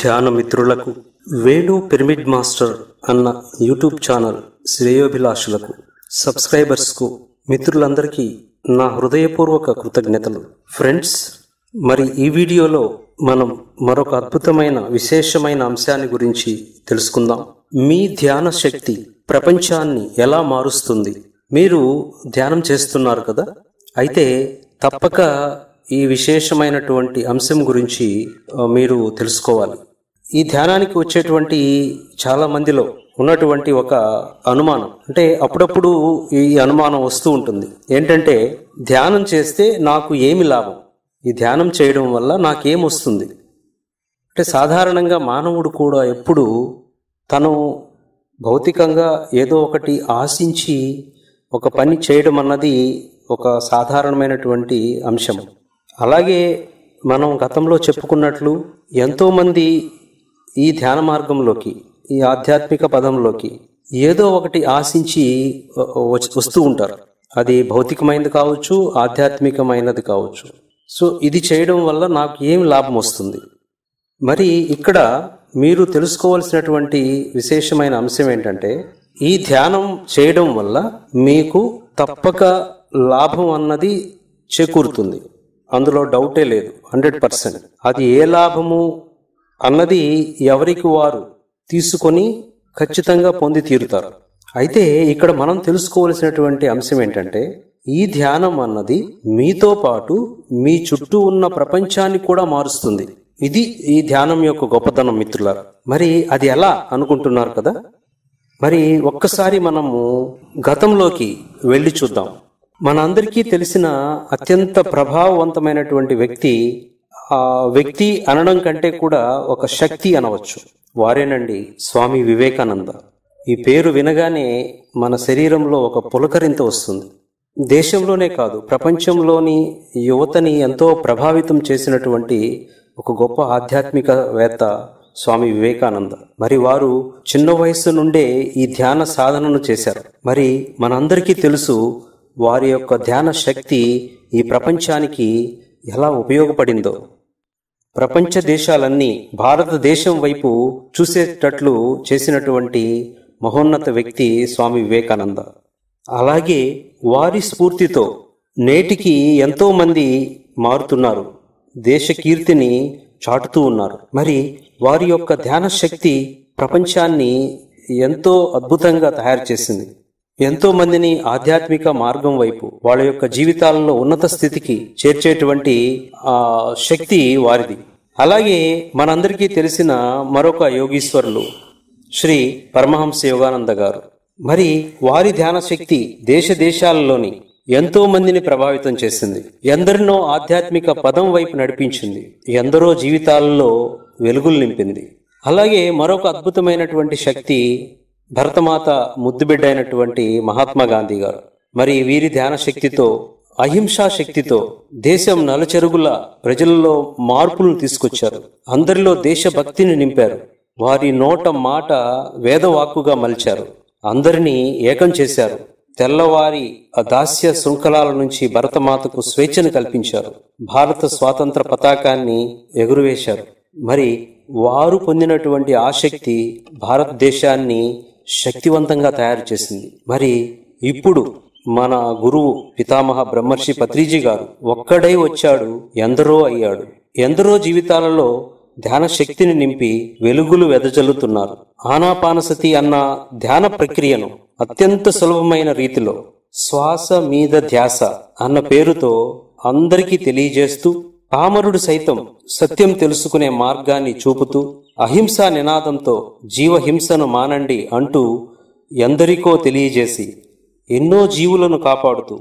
ధ్యాన మిత్రులకు Venu pyramid master అన్న యూట్యూబ్ ఛానల్ శ్రేయోభిలాషులకు సబ్స్క్రైబర్స్కు మిత్రులందరికీ నా హృదయపూర్వక కృతజ్ఞతలు ఫ్రెండ్స్ మరి ఈ వీడియోలో మనం మరొక అద్భుతమైన విశేషమైన అంశాన్ని గురించి తెలుసుకుందాం మీ ధ్యాన శక్తి ప్రపంచాన్ని ఎలా మారుస్తుంది మీరు ధ్యానం చేస్తున్నారు కదా అయితే తప్పక ఈ విశేషమైనటువంటి అంశం గురించి ఆ, మీరు తెలుసుకోవాలి ఈ ధ్యానానికి వచ్చేటువంటి చాలా మందిలో ఉన్నటువంటి ఒక అనుమానం అంటే అప్పుడప్పుడు ఈ అనుమానం వస్తూ ఉంటుంది ఏంటంటే ధ్యానం చేస్తే నాకు ఏమి లాభం ఈ ధ్యానం చేయడం వల్ల నాకేం వస్తుంది అంటే సాధారణంగా మానవుడు కూడా ఎప్పుడు తను భౌతికంగా ఏదో ఒకటి ఆశించి ఒక పని చేయడం అన్నది ఒక సాధారణమైనటువంటి అంశం అలాగే మనం గతంలో చెప్పుకున్నట్లు ఎంతోమంది ఈ ధ్యాన మార్గంలోకి ఈ ఆధ్యాత్మిక పదంలోకి ఏదో ఒకటి ఆశించి వ- వ- వస్తూ ఉంటారు అది భౌతికమైనది కావచ్చు ఆధ్యాత్మికమైనది కావచ్చు సో ఇది చేయడం వల్ల నాకు ఏం లాభం వస్తుంది మరి ఇక్కడ మీరు తెలుసుకోవాల్సినటువంటి విశేషమైన అంశం ఏంటంటే ఈ ధ్యానం చేయడం వల్ల మీకు తప్పక లాభం అన్నది చేకూరుతుంది అందులో డౌటే లేదు హండ్రెడ్ పర్సెంట్ అది ఏ లాభము అన్నది ఎవరికి వారు తీసుకొని ఖచ్చితంగా పొంది తీరుతారు అయితే ఇక్కడ మనం తెలుసుకోవలసినటువంటి అంశం ఏంటంటే ఈ ధ్యానం అన్నది మీతో పాటు మీ చుట్టూ ఉన్న ప్రపంచాన్ని కూడా మారుస్తుంది ఇది ఈ ధ్యానం యొక్క గొప్పతనం మిత్రులారా మరి అది ఎలా అనుకుంటున్నారు కదా మరి ఒక్కసారి మనము గతంలోకి వెళ్ళి చూద్దాం మనందరికీ తెలిసిన అత్యంత ప్రభావవంతమైనటువంటి వ్యక్తి ఆ వ్యక్తి అనడం కంటే కూడా ఒక శక్తి అనవచ్చు వారేనండి స్వామి వివేకానంద ఈ పేరు వినగానే మన శరీరంలో ఒక పులకరింత వస్తుంది దేశంలోనే కాదు ప్రపంచంలోని యువతని ఎంతో ప్రభావితం చేసినటువంటి ఒక గొప్ప ఆధ్యాత్మికవేత్త స్వామి వివేకానంద మరి వారు చిన్న వయస్సు నుండే ఈ ధ్యాన సాధనను చేశారు మరి మనందరికీ తెలుసు వారి యొక్క ధ్యాన శక్తి ఈ ప్రపంచానికి ఎలా ఉపయోగపడిందో ప్రపంచ దేశాలన్నీ భారతదేశం వైపు చూసేటట్లు చేసినటువంటి మహోన్నత వ్యక్తి స్వామి వివేకానంద అలాగే వారి స్ఫూర్తితో నేటికి ఎంతో మంది మారుతున్నారు దేశ కీర్తిని చాటుతూ ఉన్నారు మరి వారి యొక్క ధ్యాన శక్తి ప్రపంచాన్ని ఎంతో అద్భుతంగా తయారు చేసింది ఎంతో మందిని ఆధ్యాత్మిక మార్గం వైపు వాళ్ళ యొక్క జీవితాలలో ఉన్నత స్థితికి చేర్చేటువంటి ఆ శక్తి వారిది అలాగే మనందరికీ తెలిసిన మరొక యోగీశ్వరులు శ్రీ పరమహంస యోగానంద గారు మరి వారి ధ్యాన శక్తి దేశ దేశాలలోని ఎంతో మందిని ప్రభావితం చేసింది ఎందరినో ఆధ్యాత్మిక పదం వైపు నడిపించింది ఎందరో జీవితాలలో వెలుగులు నింపింది అలాగే మరొక అద్భుతమైనటువంటి శక్తి భరతమాత ముద్దుబిడ్డ అయినటువంటి మహాత్మా గాంధీ గారు మరి వీరి ధ్యాన శక్తితో అహింసా శక్తితో దేశం నలుచెరుగుల ప్రజలలో మార్పులను తీసుకొచ్చారు అందరిలో దేశభక్తిని నింపారు వారి నోట మాట వేదవాక్కుగా మలిచారు అందరినీ ఏకం చేశారు తెల్లవారి ఆ దాస్య శృంఖలాల నుంచి భరతమాతకు స్వేచ్ఛను కల్పించారు భారత స్వాతంత్ర పతాకాన్ని ఎగురవేశారు మరి వారు పొందినటువంటి ఆసక్తి భారతదేశాన్ని శక్తివంతంగా తయారు చేసింది మరి ఇప్పుడు మన గురువు పితామహ బ్రహ్మర్షి పత్రిజీ గారు ఒక్కడై వచ్చాడు ఎందరో అయ్యాడు ఎందరో జీవితాలలో ధ్యాన శక్తిని నింపి వెలుగులు వెదజల్లుతున్నారు ఆనాపానసతి అన్న ధ్యాన ప్రక్రియను అత్యంత సులభమైన రీతిలో శ్వాస మీద ధ్యాస అన్న పేరుతో అందరికీ తెలియజేస్తూ పామరుడు సైతం సత్యం తెలుసుకునే మార్గాన్ని చూపుతూ అహింసా నినాదంతో జీవహింసను మానండి అంటూ ఎందరికో తెలియజేసి ఎన్నో జీవులను కాపాడుతూ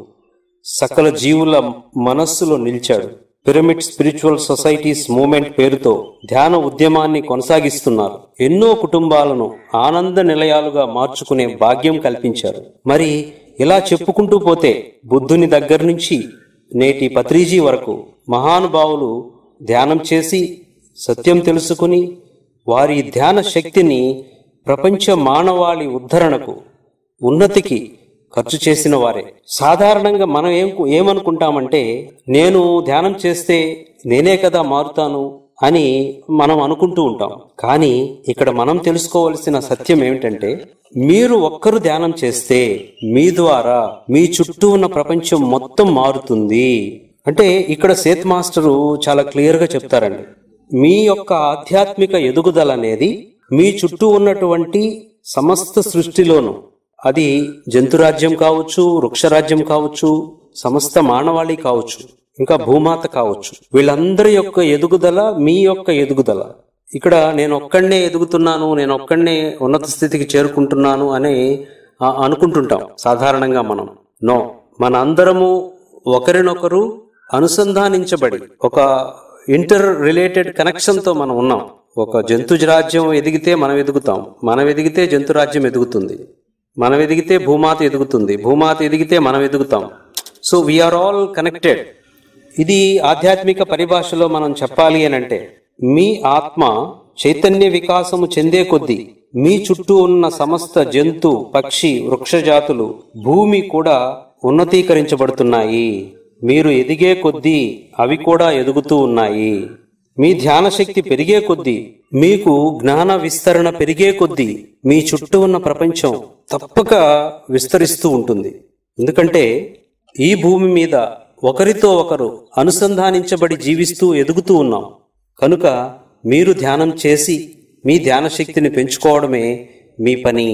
సకల జీవుల మనస్సులో నిలిచాడు పిరమిడ్ స్పిరిచువల్ సొసైటీస్ మూమెంట్ పేరుతో ధ్యాన ఉద్యమాన్ని కొనసాగిస్తున్నారు ఎన్నో కుటుంబాలను ఆనంద నిలయాలుగా మార్చుకునే భాగ్యం కల్పించారు మరి ఇలా చెప్పుకుంటూ పోతే బుద్ధుని దగ్గర నుంచి నేటి పత్రిజీ వరకు మహానుభావులు ధ్యానం చేసి సత్యం తెలుసుకుని వారి ధ్యాన శక్తిని ప్రపంచ మానవాళి ఉద్ధరణకు ఉన్నతికి ఖర్చు చేసిన వారే సాధారణంగా మనం ఏం ఏమనుకుంటామంటే నేను ధ్యానం చేస్తే నేనే కదా మారుతాను అని మనం అనుకుంటూ ఉంటాం కానీ ఇక్కడ మనం తెలుసుకోవలసిన సత్యం ఏమిటంటే మీరు ఒక్కరు ధ్యానం చేస్తే మీ ద్వారా మీ చుట్టూ ఉన్న ప్రపంచం మొత్తం మారుతుంది అంటే ఇక్కడ సేత్ మాస్టరు చాలా క్లియర్ గా చెప్తారండి మీ యొక్క ఆధ్యాత్మిక ఎదుగుదల అనేది మీ చుట్టూ ఉన్నటువంటి సమస్త సృష్టిలోను అది జంతురాజ్యం కావచ్చు వృక్షరాజ్యం కావచ్చు సమస్త మానవాళి కావచ్చు ఇంకా భూమాత కావచ్చు వీళ్ళందరి యొక్క ఎదుగుదల మీ యొక్క ఎదుగుదల ఇక్కడ నేను ఒక్కడనే ఎదుగుతున్నాను నేను ఒక్కడనే ఉన్నత స్థితికి చేరుకుంటున్నాను అని ఆ, అనుకుంటుంటాం సాధారణంగా మనం నో మన అందరము ఒకరినొకరు అనుసంధానించబడి ఒక ఇంటర్ రిలేటెడ్ కనెక్షన్ తో మనం ఉన్నాం ఒక జంతు రాజ్యం ఎదిగితే మనం ఎదుగుతాం మనం ఎదిగితే జంతు రాజ్యం ఎదుగుతుంది మనం ఎదిగితే భూమాత ఎదుగుతుంది భూమాత ఎదిగితే మనం ఎదుగుతాం సో వీఆర్ ఆల్ కనెక్టెడ్ ఇది ఆధ్యాత్మిక పరిభాషలో మనం చెప్పాలి అని అంటే మీ ఆత్మ చైతన్య వికాసము చెందే కొద్దీ మీ చుట్టూ ఉన్న సమస్త జంతు పక్షి వృక్షజాతులు భూమి కూడా ఉన్నతీకరించబడుతున్నాయి మీరు ఎదిగే కొద్దీ అవి కూడా ఎదుగుతూ ఉన్నాయి మీ ధ్యాన శక్తి పెరిగే కొద్దీ మీకు జ్ఞాన విస్తరణ పెరిగే కొద్దీ మీ చుట్టూ ఉన్న ప్రపంచం తప్పక విస్తరిస్తూ ఉంటుంది ఎందుకంటే ఈ భూమి మీద ఒకరితో ఒకరు అనుసంధానించబడి జీవిస్తూ ఎదుగుతూ ఉన్నాం కనుక మీరు ధ్యానం చేసి మీ ధ్యాన శక్తిని పెంచుకోవడమే మీ పని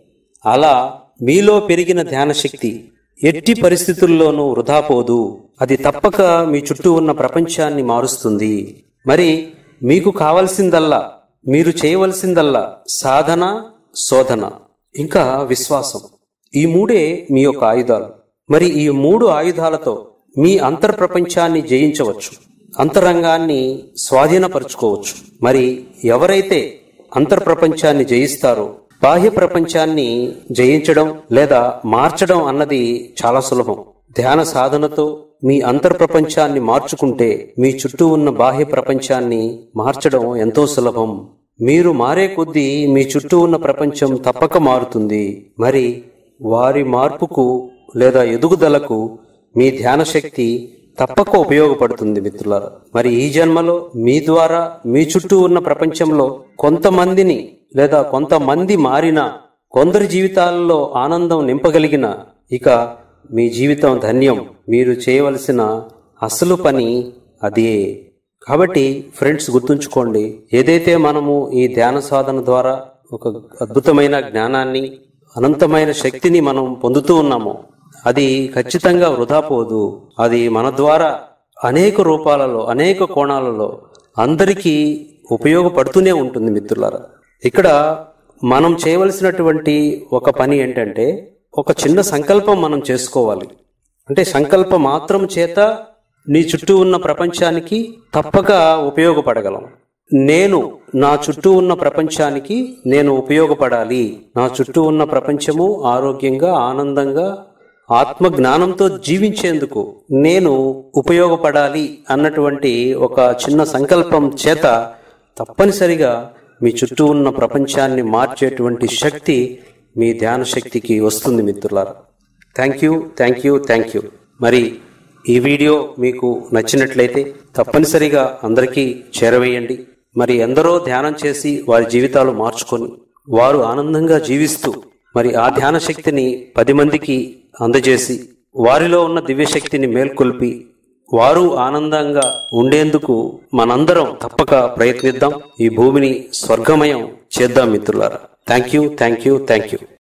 అలా మీలో పెరిగిన ధ్యాన శక్తి ఎట్టి పరిస్థితుల్లోనూ వృధా పోదు అది తప్పక మీ చుట్టూ ఉన్న ప్రపంచాన్ని మారుస్తుంది మరి మీకు కావలసిందల్లా మీరు చేయవలసిందల్లా సాధన శోధన ఇంకా విశ్వాసం ఈ మూడే మీ యొక్క ఆయుధాలు మరి ఈ మూడు ఆయుధాలతో మీ అంతర్ ప్రపంచాన్ని జయించవచ్చు అంతరంగాన్ని స్వాధీనపరుచుకోవచ్చు మరి ఎవరైతే అంతర్ ప్రపంచాన్ని జయిస్తారో బాహ్య ప్రపంచాన్ని జయించడం లేదా మార్చడం అన్నది చాలా సులభం ధ్యాన సాధనతో మీ అంతర్ ప్రపంచాన్ని మార్చుకుంటే మీ చుట్టూ ఉన్న బాహ్య ప్రపంచాన్ని మార్చడం ఎంతో సులభం మీరు మారే కొద్దీ మీ చుట్టూ ఉన్న ప్రపంచం తప్పక మారుతుంది మరి వారి మార్పుకు లేదా ఎదుగుదలకు మీ ధ్యాన శక్తి తప్పక ఉపయోగపడుతుంది మిత్రులారా మరి ఈ జన్మలో మీ ద్వారా మీ చుట్టూ ఉన్న ప్రపంచంలో కొంతమందిని లేదా కొంతమంది మారిన కొందరి జీవితాలలో ఆనందం నింపగలిగిన ఇక మీ జీవితం ధన్యం మీరు చేయవలసిన అసలు పని అదే కాబట్టి ఫ్రెండ్స్ గుర్తుంచుకోండి ఏదైతే మనము ఈ ధ్యాన సాధన ద్వారా ఒక అద్భుతమైన జ్ఞానాన్ని అనంతమైన శక్తిని మనం పొందుతూ ఉన్నామో అది ఖచ్చితంగా వృధా పోదు అది మన ద్వారా అనేక రూపాలలో అనేక కోణాలలో అందరికీ ఉపయోగపడుతూనే ఉంటుంది మిత్రులారా ఇక్కడ మనం చేయవలసినటువంటి ఒక పని ఏంటంటే ఒక చిన్న సంకల్పం మనం చేసుకోవాలి అంటే సంకల్ప మాత్రం చేత నీ చుట్టూ ఉన్న ప్రపంచానికి తప్పక ఉపయోగపడగలం నేను నా చుట్టూ ఉన్న ప్రపంచానికి నేను ఉపయోగపడాలి నా చుట్టూ ఉన్న ప్రపంచము ఆరోగ్యంగా ఆనందంగా ఆత్మ జ్ఞానంతో జీవించేందుకు నేను ఉపయోగపడాలి అన్నటువంటి ఒక చిన్న సంకల్పం చేత తప్పనిసరిగా మీ చుట్టూ ఉన్న ప్రపంచాన్ని మార్చేటువంటి శక్తి మీ ధ్యాన శక్తికి వస్తుంది మిత్రులారా thank you thank you thank you మరి ఈ వీడియో మీకు నచ్చినట్లయితే తప్పనిసరిగా అందరికీ చేరవేయండి మరి ఎందరో ధ్యానం చేసి వారి జీవితాలు మార్చుకొని వారు ఆనందంగా జీవిస్తూ మరి ఆ ధ్యాన శక్తిని పది మందికి అందజేసి వారిలో ఉన్న దివ్యశక్తిని మేల్కొల్పి వారు ఆనందంగా ఉండేందుకు మనందరం తప్పక ప్రయత్నిద్దాం ఈ భూమిని స్వర్గమయం చేద్దాం మిత్రులారా thank you thank you thank you